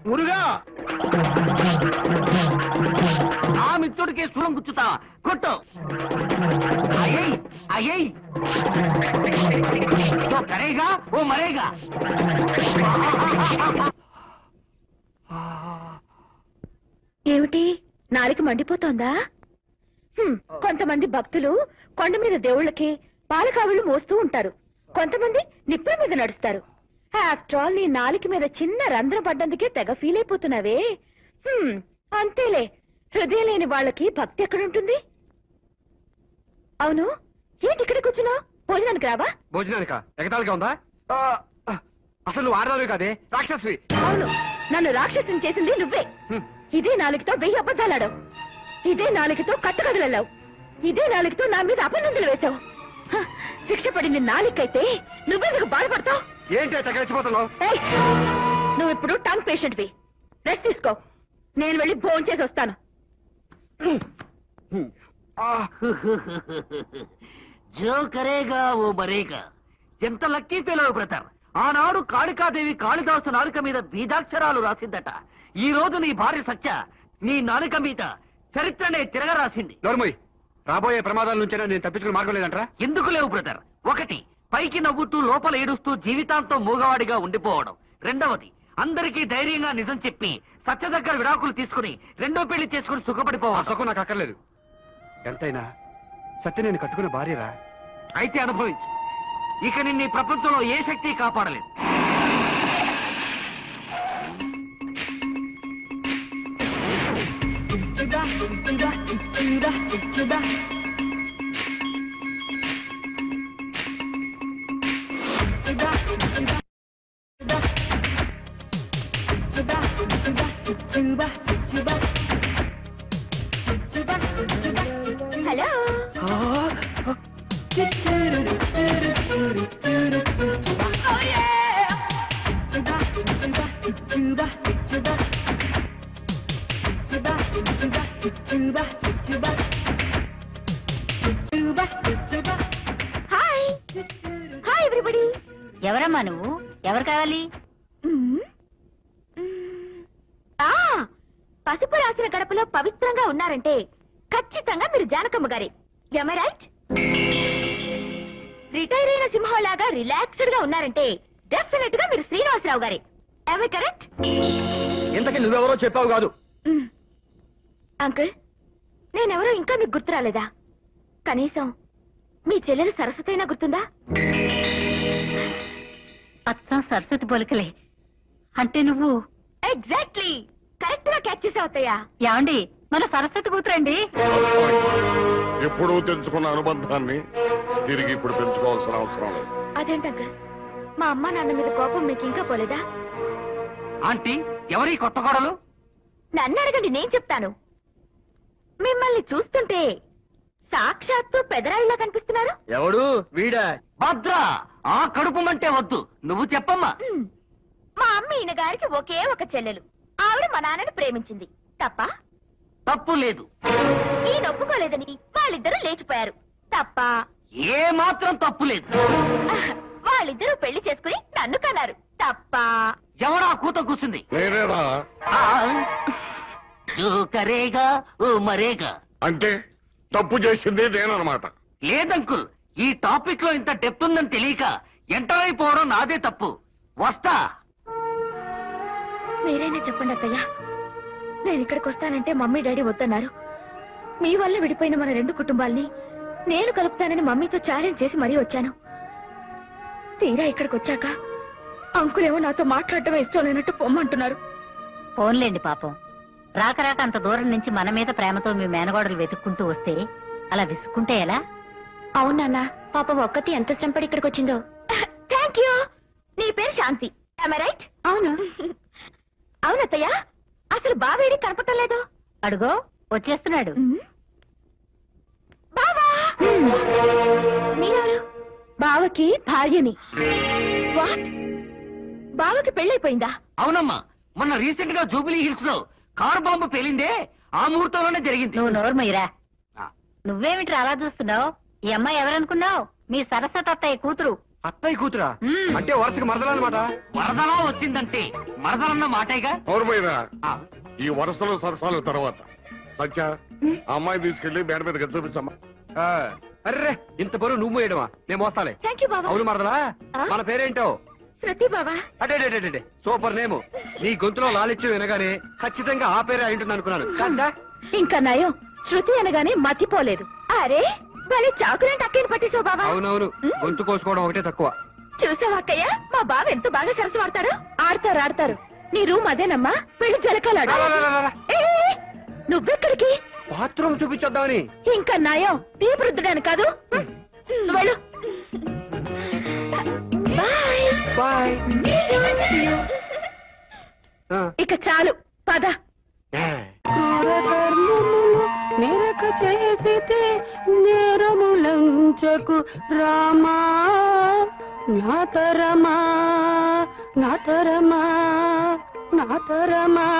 మురుగా ఆ మిత్రుడికి సులం గుచ్చుతా కొట్టు అయ్యయ్ అయ్యయ్ तो करेगा वो मरेगा ఏమిటి నాలిక మండిపోతోందా హ్మ్, కొంతమంది భక్తులు కొండ మీద దేవుళ్ళకి పాలకావులు మోస్తూ ఉంటారు కొంతమంది నిప్పుల మీద నడుస్తారు ఆఫ్టర్ ఆల్ నీ నాలిక మీద చిన్న రంధ్రం పడ్డందుకే తెగ ఫీల్ అయిపోతున్నావే హ్మ్, అంతేలే హృదయం లేని వాళ్ళకి భక్తి ఎక్కడుంటుంది అవును ఏంటి ఇక్కడ కూర్చున్నావు భోజనానికి రావా భోజనానిక ఎగతాళిగా ఉందా ఆ, ఆ, అసలు నువ్వు ఆడదావి కాదే రాక్షసువి అవును నన్ను రాక్షసం చేసింది నువ్వే హ్మ్. ఇదే నాలుగుతో వెయ్యి అబద్ధాలాడావు ఇదే నాలుగుతో కట్టుకదలెళ్ళావు ఇదే నాలుగుతో నా మీద అపనందులు వేశావు హ, శిక్ష పడింది నాలుకైతే నువ్వెందుకు బాధపడతావు ఏంటి తెగ రెచ్చిపోతున్నావు ఏయ్! నువ్వు ఇప్పుడు టంగ్ పేషెంట్వి రెస్ట్ తీసుకో నేను వెళ్ళి భోజనం చేసి వస్తాను ఆ, जो करेगा वो मरेगा ఎంత లక్కీ ఫెలో బ్రదర్ ఆనాడు కాళికాదేవి కాళిదాసు నాలుక మీద బీజాక్షరాలు రాసిందట ఈ రోజు నీ భార్య సత్య నీ నాలుక మీద చరిత్రనే తిరగరాసింది నోర్మోయ్ రాబోయే ప్రమాదాల నుంచి నేను తప్పించుకుని మార్గం లేదంటరా ఎందుకు లేవు బ్రదర్ ఒకటి పైకి నవ్వుతూ లోపల ఏడుస్తూ జీవితాంతం మూగవాడిగా ఉండిపోవడం రెండవది అందరికీ ధైర్యంగా నిజం చెప్పి సత్య దగ్గర విడాకులు తీసుకుని రెండో పెళ్లి చేసుకుని ఆ సుఖపడిపోవాలి సుఖం నాకు అక్కర్లేదు ఎంతైనా సత్య నేను కట్టుకున్న భార్యరా అయితే అనుభవించు ఇక నిన్ను ఈ ప్రపంచంలో ఏ శక్తి కాపాడలేదు హలో హాయ్ హాయ్ ఎవ్రీబడి ఎవరమ్మా నువ్వు ఎవరు కావాలి ఆ పసుపు రాసిన గడపలో పవిత్రంగా ఉన్నారంటే ఖచ్చితంగా మీరు జానకమ్మ గారి రైట్ రిటైర్ అయిన సింహంలాగా రిలాక్స్డ్ గా ఉన్నారంటే డెఫినెట్ గా మీరు శ్రీనివాసరావు గారి ఎవరి కరెక్ట్ ఇంతకీ నువ్వెవరో చెప్పావు కాదు అంకుల్ నేనెవరో ఇంకా మీకు గుర్తు రాలేదా కనీసం మీ చెల్లెలు సరస్వతైనా గుర్తుందా అచ్చం సరస్వతి పోలికలే అంటే నువ్వు ఎగ్జాక్ట్లీ కరెక్ట్ గా క్యాచ్ చేసావు అత్తయ్య ఏమండి మన సరస్వతి కూతురండి ఎప్పుడూ తెంచుకున్న అనుబంధాన్ని తిరిగి ఇప్పుడు పెంచుకోవాల్సిన అవసరం లేదు అదేంటి అంకుల్ మా అమ్మ నాన్న మీద కోపం మీకు ఇంకా పోలేదా ఆంటీ ఎవరి కొత్త కోడలు నన్ను అడగండి నేను చెప్తాను మిమ్మల్ని చూస్తుంటే సాక్షాత్తు పెదరాయిలా కనిపిస్తున్నారు ఎవడు వీడా భద్ర ఆ కడుపు మంటే వద్దు నువ్వు చెప్పమ్మా హ్మ్. మా అమ్మ ఈయన గారికి ఒకే ఒక చెల్లెలు ఆవిడ మా నాన్నని ప్రేమించింది తప్ప తప్పు లేదు ఈయన ఒప్పుకోలేదని వాళ్ళిద్దరూ లేచిపోయారు తప్ప ఏ మాత్రం తప్పు లేదు వాళ్ళిద్దరూ పెళ్లి చేసుకుని నన్ను కన్నారు తప్ప ఎవడా కూత కూర్చుంది నేనేరా ఆ, జో కరేగా ఓ మరేగా అంటే తప్పు చేసింది నేనన్నమాట లేదంకుల్ ఈ టాపిక్ లో ఇంత డెప్త్ ఉందని తెలియక ఎంటర్ అయిపోవడం నాదే తప్పు వస్తా మీరైనా చెప్పండి అత్తయ్య నేను ఇక్కడికి వస్తానంటే మమ్మీ డాడీ వద్దన్నారు మీ వల్ల విడిపోయిన మన రెండు కుటుంబాల్ని నేను కలుపుతానని మమ్మీతో ఛాలెంజ్ చేసి మరీ వచ్చాను తీరా ఇక్కడికి వచ్చాక అంకులేమో నాతో మాట్లాడటం ఇష్టం లేనట్టు పొమ్మంటున్నారు ఫోన్లేండి పాపం రాక రాక అంత దూరం నుంచి మన మీద ప్రేమతో మీ మేనగోడలు వెతుక్కుంటూ వస్తే అలా విసుక్కుంటే ఎలా అవునా పాప ఒక్కటి ఎంత శ్రమపడి ఇక్కడికి వచ్చిందో థ్యాంక్ యూ నీ పేరు శాంతి రైట్ అవును అవునత్తయ్య అసలు బావేడి కనపడటం లేదు అడుగో వచ్చేస్తున్నాడు బావా మీరెవరు బావకి భార్యని వాట్ బావకి పెళ్ళైపోయిందా అవునమ్మా మొన్న రీసెంట్ గా జూబిలీ హిల్స్ లో కార్ బాంబు పేలిందే ఆ ముహూర్తంలోనే జరిగింది నువ్వు నోరుమయ్యరా ఆ. నువ్వేమిట్రా అలా చూస్తున్నావు ఈ అమ్మాయి ఎవరనుకున్నావు మీ సరస్వతి అత్తయ్య కూతురు అత్తయ్య కూతురా అంటే వరుసకి మరదలన్నమాట వరదలా వచ్చిందంటే మరదలన్న మాటేగా అవునమైనా ఆ, ఈ వరుసలో సరసాల తర్వాత సత్య ఆ అమ్మాయి తీసుకెళ్లి మేడ మీద చూపించమ్మా ఆ, అర్రే ఇంత బరువు నువ్వు వేయడమా నేను మోస్తాలే థ్యాంక్ యూ బావా అవును మరదలా ఆ? మన పేరేంటో శృతి బావా అటే సూపర్ నేము నీ గొంతులో లాలిత్యం వినగానే ఖచ్చితంగా ఆ పేరే అయి ఉంటుంది అనుకున్నాను కాదా ఇంకా నయం శృతి అనగానే మతిపోలేదు అరే భలే చాకులేంటి అక్కని పట్టేసావు బావా అవునవును గొంతు కోసుకోవడం ఒకటే తక్కువ చూసావా అక్కయ్య మా బావ ఎంత బాగా సరస్సు ఆడతారు ఆడతారు ఆడతారు నీ రూమ్ అదేనమ్మా వెళ్ళి జలకాలాడు రా, రా, రా, రా, రా. నువ్వెక్కడికి బాత్రూమ్ చూపించొద్దామని ఇంకా నయం తీపి రుద్దడానికి కాదు నువ్వు వెళ్ళు బాయ్ బాయ్ ఇక చాలు పద నిరక చేసితే నేరములంచకు రామా నాతరమా నాతరమా నాతరమా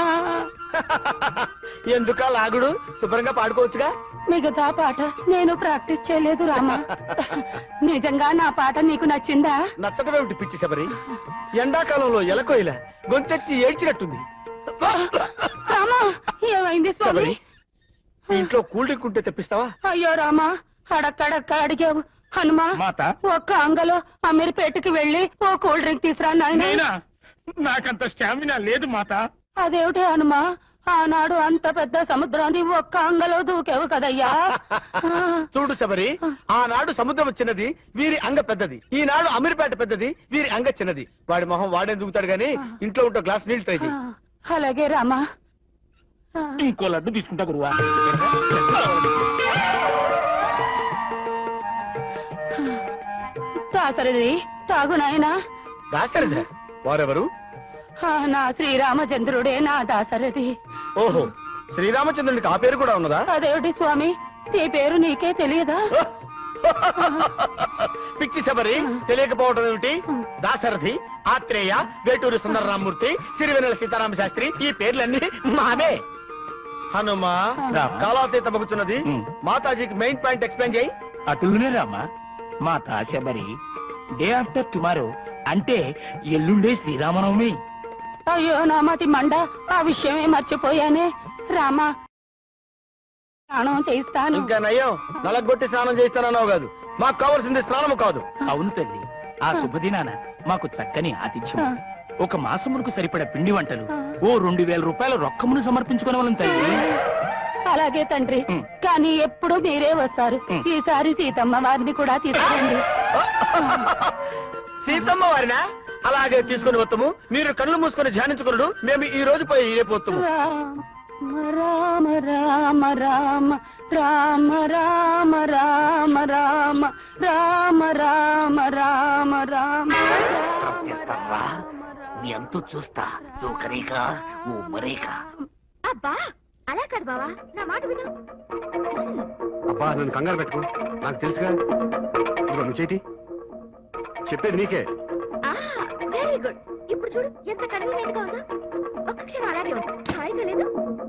ఎందుకా లాగుడు శుభ్రంగా పాడుకోవచ్చుగా మిగతా పాట నేను ప్రాక్టీస్ చేయలేదు రామా నిజంగా నా పాట నీకు నచ్చిందా నచ్చటమేమిటి పిచ్చి శబరి ఎండాకాలంలో ఎలకోయిల గొంతెత్తి ఏడ్చినట్టుంది రామా ఏమైంది స్వామి శబరి ఈ ఇంట్లో కూల్ డ్రింక్ ఉంటే తెప్పిస్తావా అయ్యో రామా అడక్కడక్క అడిగావు హనుమా మాత ఒక్క అంగలో అమీర్పేటకి వెళ్ళి ఓ కూల్ డ్రింక్ తీసురా నాయనా నేనా నాకంత స్టామినా లేదు మాత అదేమిటి హనుమా ఆనాడు అంత పెద్ద సముద్రాన్ని ఒక్క అంగలో దూకేవు కదయ్యా ఆ, చూడు శబరి ఆనాడు సముద్రం చిన్నది వీరి అంగ పెద్దది ఈనాడు అమీర్పేట పెద్దది వీరి అంగ చిన్నది వాడి మొహం వాడే దూకుతాడు గాని ఇంట్లో ఉంటే గ్లాస్ నీళ్ళు ట్రై ఆ, చేయి అలాగే రామా ఆ, ఇంకో లడ్డు తీసుకుంటా గురువా దాసరిది తాగు నాయనా దాసరిదా వారెవరు ఆ, నా శ్రీరామచంద్రుడే నా దాసరిది ఓహో శ్రీరామచంద్రునికి ఆ పేరు కూడా ఉన్నదా అదేమిటి స్వామి నీ పేరు నీకే తెలియదా పిచ్చి శబరి తెలియకపోవడం ఏమిటి దాశరథి ఆత్రేయ వేటూరి సుందరరామూర్తి సిరివెన్నెల సీతారామ శాస్త్రి ఈ పేర్లన్నీ మావే హనుమా రామ. కాలాతీత మగుతున్నది ఉమ్. మాతాజీకి మెయిన్ పాయింట్ ఎక్స్ప్లెయిన్ చేయి అటులునే రామా మాత శబరి డే ఆఫ్టర్ టుమారో అంటే ఎల్లుండే శ్రీరామనవమి అయ్యో నా మతి మండ ఆ విషయమే మర్చిపోయానే రామా స్నానం చేయిస్తాను ఇంకా నయ్యం నలగొట్టి స్నానం చేస్తానన్నావు కాదు మాకు కావాల్సింది స్నానము కాదు అవును తల్లి ఆ శుభదినాన మాకు చక్కని ఆతిథ్యం ఒక మాసమునకు సరిపడ పిండి వంటలు ఓ రెండు వేల రూపాయల రొక్కమును సమర్పించుకునే వాళ్ళం తల్లి అలాగే తండ్రి ఉమ్. కానీ ఎప్పుడు మీరే వస్తారు ఉమ్. ఈసారి సీతమ్మ వారిని కూడా తీసుకురండి సీతమ్మ వారినా అలాగే తీసుకుని వస్తాము మీరు కళ్ళు మూసుకొని ధ్యానించుకున్నాడు మేము ఈ రోజు పోయి రేపోతాము రామ రామ రామ రామ రామ రామ రామ రామ రామ రామ రామ చేస్తారా నీ అంతు చూస్తా జోకరేక ఓ మరేక అబ్బా అలా కాదు బావా నా మాట విను అబ్బా నన్ను కంగారు పెట్టుకో నాకు తెలుసుగా ఇదిగో నువ్వు చేతి చెప్పేది నీకే వెరీ గుడ్ ఇప్పుడు చూడు ఎంత కన్వీనియంట్ గా ఉందో ఒక్క క్షణం అలాగే ఉంది హాయిగా లేదు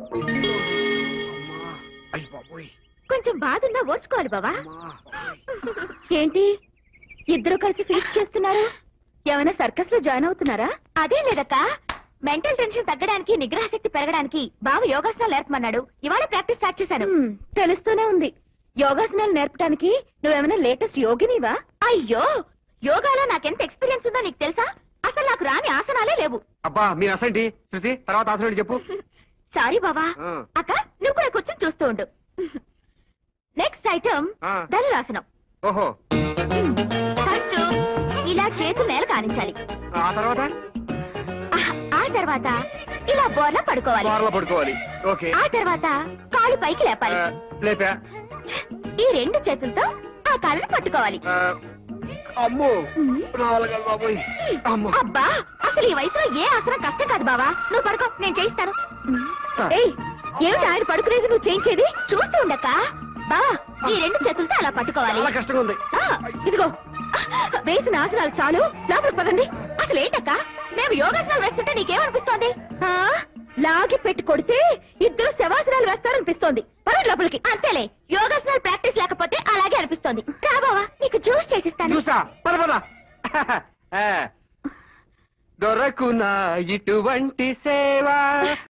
అయ్యి బాబోయ్ కొంచెం బాధ ఉన్నా ఓర్చుకోవాలి బావా ఏంటి ఇద్దరు కలిసి ఫీస్ట్ చేస్తున్నారు ఏమైనా సర్కస్ లో జాయిన్ అవుతున్నారా అదే లేదక్క మెంటల్ టెన్షన్ తగ్గడానికి నిగ్రహ శక్తి పెరగడానికి బావ యోగాసనాలు నేర్పమన్నాడు ఇవాళ ప్రాక్టీస్ స్టార్ట్ చేశాను తెలుస్తూనే ఉంది యోగాసనాలు నేర్పడానికి నువ్వేమైనా లేటెస్ట్ యోగినివా అయ్యో యోగాలో నాకెంత ఎక్స్పీరియన్స్ ఉందో నీకు తెలుసా అసలు నాకు రాని ఆసనాలే లేవు అబ్బా మీ అసంటి శృతి తర్వాత అసలు చెప్పు సారీ బావా ఆ, అక్క నువ్వు కూడా కూర్చొని చూస్తూ ఉండు నెక్స్ట్ ఐటమ్ ఆ, ధనురాసనం ఓహో ఫస్ట్ ఇలా చేతులు నేల కానించాలి ఆ తర్వాత ఆ- ఆ తర్వాత ఇలా బోర్లా పడుకోవాలి వారలో పడుకోవాలి ఓకే ఆ తర్వాత కాలు పైకి ఆ, లేపాలి లేపా ఈ రెండు చేతులతో ఆ కాళ్ళని పట్టుకోవాలి ఆ, అమ్మో రావాలి కదా బాబోయ్ అమ్మో అబ్బా అసలు ఈ వయసులో ఏ ఆసనం కష్టం కాదు బావా నువ్వు పడుకో నేను చేయిస్తాను ఏయ్ ఏమిటి ఆయన పడుకునేది నువ్వు చేయించేది చూస్తూ ఉండక్క బావా ఈ రెండు చేతులతో అలా పట్టుకోవాలి చాలా కష్టంగా ఉంది ఆ, ఇదిగో వేసిన ఆసనాలు చాలు లోపలికి పదండి అసలు ఏంటక్క మేము యోగాసనాలు వేస్తుంటే నీకేమనిపిస్తోంది ఆ, లాగి పెట్టి కొడితే ఇద్దరు శవాసనాలు వేస్తారనిపిస్తోంది పదండి లోపలికి అంతేలే యోగాసనాలు ప్రాక్టీస్ లేకపోతే అలాగే అనిపిస్తోంది రా బావా నీకు జ్యూస్ చేసిస్తాను చూసా పద పద దొరకునా ఇటువంటి సేవ